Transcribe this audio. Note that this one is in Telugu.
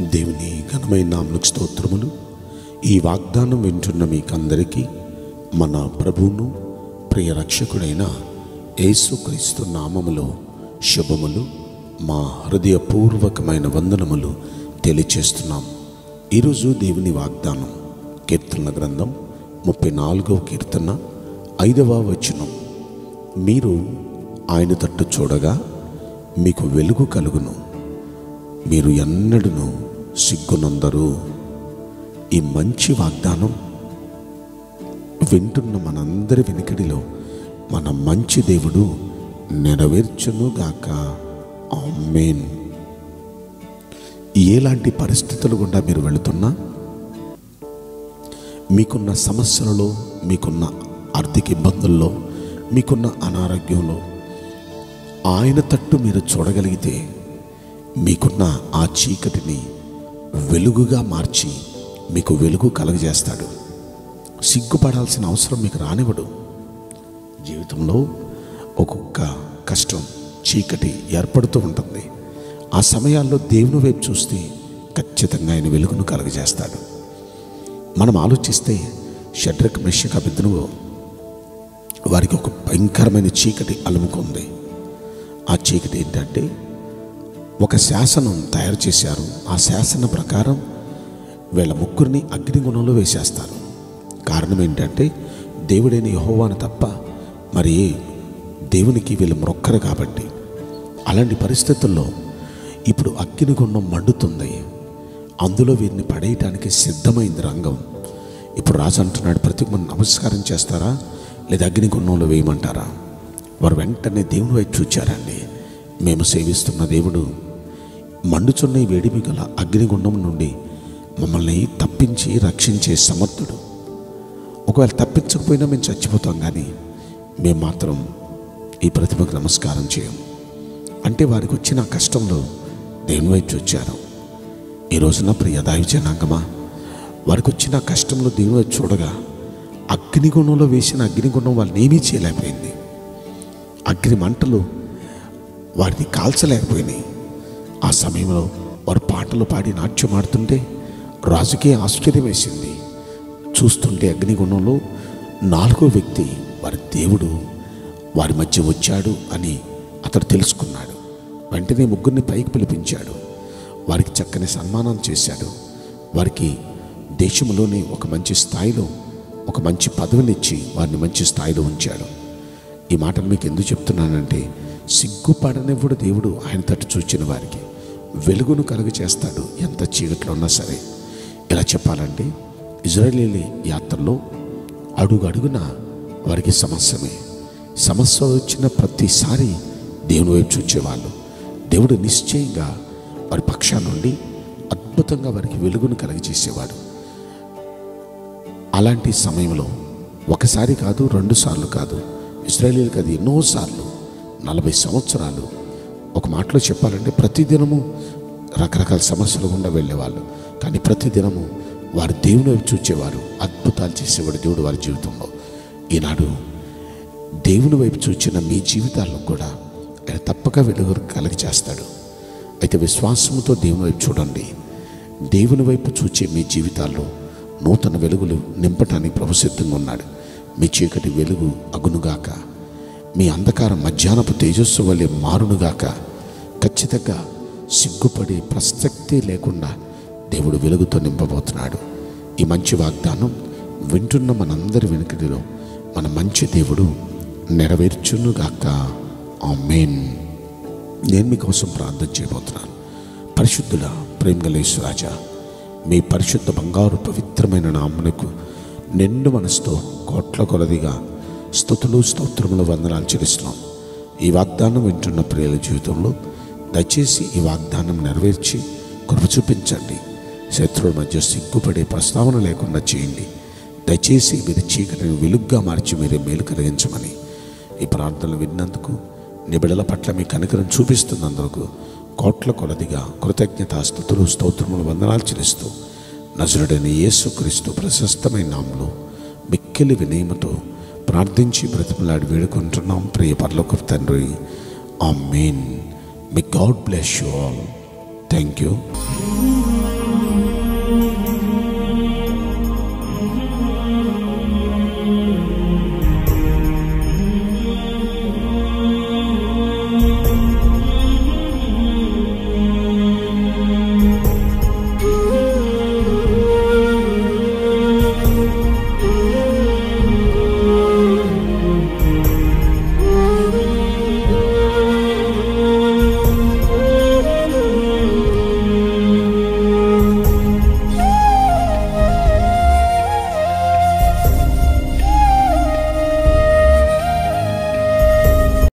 దేవుని ఘనమైన నామలకు స్తోత్రములు ఈ వాగ్దానం వింటున్న మీకందరికీ మన ప్రభువును ప్రియ రక్షకుడైన యేసుక్రీస్తు నామములో శుభములు మా హృదయపూర్వకమైన వందనములు తెలియచేస్తున్నాం ఈరోజు దేవుని వాగ్దానం కీర్తన గ్రంథం ముప్పై నాలుగవ కీర్తన ఐదవ వచనం మీరు ఆయన తట్టు చూడగా మీకు వెలుగు కలుగును మీరు ఎన్నడూను సిగ్గునందరు ఈ మంచి వాగ్దానం వింటున్న మనందరి వెనుకడిలో మన మంచి దేవుడు నెరవేర్చును గాక ఆమేన్ ఎలాంటి పరిస్థితులు గుండా మీరు వెళుతున్నా మీకున్న సమస్యలలో మీకున్న ఆర్థిక ఇబ్బందుల్లో మీకున్న అనారోగ్యంలో ఆయన తట్టు మీరు చూడగలిగితే మీకున్న ఆ చీకటిని వెలుగుగా మార్చి మీకు వెలుగు కలుగజేస్తాడు సిగ్గుపడాల్సిన అవసరం మీకు రానివ్వడు జీవితంలో ఒక్కొక్క కష్టం చీకటి ఏర్పడుతూ ఉంటుంది ఆ సమయాల్లో దేవుని వైపు చూస్తే ఖచ్చితంగా ఆయన వెలుగును కలుగజేస్తాడు మనం ఆలోచిస్తే షడ్రక్ మెషిక బిద్దును వారికి ఒక భయంకరమైన చీకటి అలుముకుంది ఆ చీకటి ఏంటంటే ఒక శాసనం తయారు చేశారు ఆ శాసనం ప్రకారం వీళ్ళ ముగ్గురిని అగ్నిగుణంలో వేసేస్తారు కారణం ఏంటంటే దేవుడైన యహోవాను తప్ప మరి దేవునికి వీళ్ళు మొక్కరు కాబట్టి అలాంటి పరిస్థితుల్లో ఇప్పుడు అగ్నిగుండం మండుతుంది అందులో వీరిని పడేయటానికి సిద్ధమైంది రంగం ఇప్పుడు రాజు అంటున్నాడు ప్రతి మంది నమస్కారం చేస్తారా లేదా అగ్నిగుండంలో వేయమంటారా వారు వెంటనే దేవుని వైపు చూచారండి మేము సేవిస్తున్న దేవుడు మండుచున్న ఈ వేడిమి గల అగ్నిగుండం నుండి మమ్మల్ని తప్పించి రక్షించే సమర్థుడు ఒకవేళ తప్పించకపోయినా మేము చచ్చిపోతాం కానీ మేము మాత్రం ఈ ప్రతిభకు నమస్కారం చేయం అంటే వారికి వచ్చిన కష్టంలో దేవుని వైపు చూచారు ఈ రోజున ప్రియ దైవ జనాంగమా వారికి వచ్చిన కష్టంలో దేవుని వైపు చూడగా అగ్నిగుణంలో వేసిన అగ్నిగుణం వాళ్ళని ఏమీ చేయలేకపోయింది అగ్ని మంటలు వారిని కాల్చలేకపోయినాయి ఆ సమయంలో వారు పాటలు పాడి నాట్యం ఆడుతుంటే రాజుకే ఆశ్చర్యం వేసింది చూస్తుంటే అగ్నిగుణంలో నాలుగో వ్యక్తి వారి దేవుడు వారి మధ్య వచ్చాడు అని అతడు తెలుసుకున్నాడు వెంటనే ముగ్గురిని పైకి పిలిపించాడు వారికి చక్కని సన్మానం చేశాడు వారికి దేశంలోనే ఒక మంచి స్థాయిలో ఒక మంచి పదవినిచ్చి వారిని మంచి స్థాయిలో ఉంచాడు ఈ మాటను మీకు ఎందుకు చెప్తున్నానంటే సిగ్గుపడనివ్వడు దేవుడు ఆయన తట్టు చూచిన వారికి వెలుగును కలుగు చేస్తాడు ఎంత చీకట్లో ఉన్నా సరే ఇలా చెప్పాలంటే ఇజ్రాయేలీ యాత్రలో అడుగు అడుగున వారికి సమస్యమే సమస్య వచ్చిన ప్రతిసారి దేవుని వైపు చూచేవాళ్ళు దేవుడు నిశ్చయంగా వారి పక్షా నుండి అద్భుతంగా వారికి వెలుగును కలగజేసేవాడు అలాంటి సమయంలో ఒకసారి కాదు రెండు సార్లు కాదు ఇస్రాయేలీలకు అది ఎన్నోసార్లు నలభై సంవత్సరాలు ఒక మాటలో చెప్పాలంటే ప్రతిదినము రకరకాల సమస్యలు గుండా వెళ్ళేవాళ్ళు కానీ ప్రతిదినము వారి దేవుని వైపు చూచేవారు అద్భుతాలు చేసేవాడు దేవుడు వారి జీవితంలో ఈనాడు దేవుని వైపు చూచిన మీ జీవితాల్లో కూడా ఆయన తప్పక వెలుగు కలిగి చేస్తాడు అయితే విశ్వాసముతో దేవుని వైపు చూడండి దేవుని వైపు చూచే మీ జీవితాల్లో నూతన వెలుగులు నింపటానికి ప్రభు సిద్ధంగా ఉన్నాడు మీ చీకటి వెలుగు అగునుగాక మీ అంధకారం మధ్యాహ్నపు తేజస్సు వల్లే మారునుగాక ఖచ్చితంగా సిగ్గుపడే ప్రసక్తి లేకుండా దేవుడు వెలుగుతో నింపబోతున్నాడు ఈ మంచి వాగ్దానం వింటున్న మనందరి వెనుకడిలో మన మంచి దేవుడు నెరవేర్చునుగాక ఆమేన్ నేను మీకోసం ప్రార్థన చేయబోతున్నాను పరిశుద్ధుల ప్రేమగలేశ్వరాజా మీ పరిశుద్ధ బంగారు పవిత్రమైన నామునకు నిండు మనసుతో కోట్ల కొలదిగా స్థుతులు స్తోత్రములు వందనాలు చెల్లిస్తున్నాం ఈ వాగ్దానం వింటున్న ప్రియుల జీవితంలో దయచేసి ఈ వాగ్దానం నెరవేర్చి కృప చూపించండి శత్రువుల మధ్య సిగ్గుపడే ప్రస్తావన లేకుండా చేయండి దయచేసి మీరు చీకటిని వెలుగ్గా మార్చి మీరే మేలు కలిగించమని ఈ ప్రార్థనలు విన్నందుకు నిబిడల పట్ల మీ కనికరం చూపిస్తున్నందుకు కోట్ల కొలదిగా కృతజ్ఞతాస్థుతులు స్తోత్రములు వందనాలు చెల్లిస్తూ నజరుడైన యేసుక్రీస్తు ప్రశస్తమైన నామంలో మిక్కిలి వినయముతో ప్రార్థించి బ్రతిమలాడి వేడుకుంటున్నాం ప్రియ పర్లోక తండ్రి ఆ మెయిన్ మీ God bless you all thank you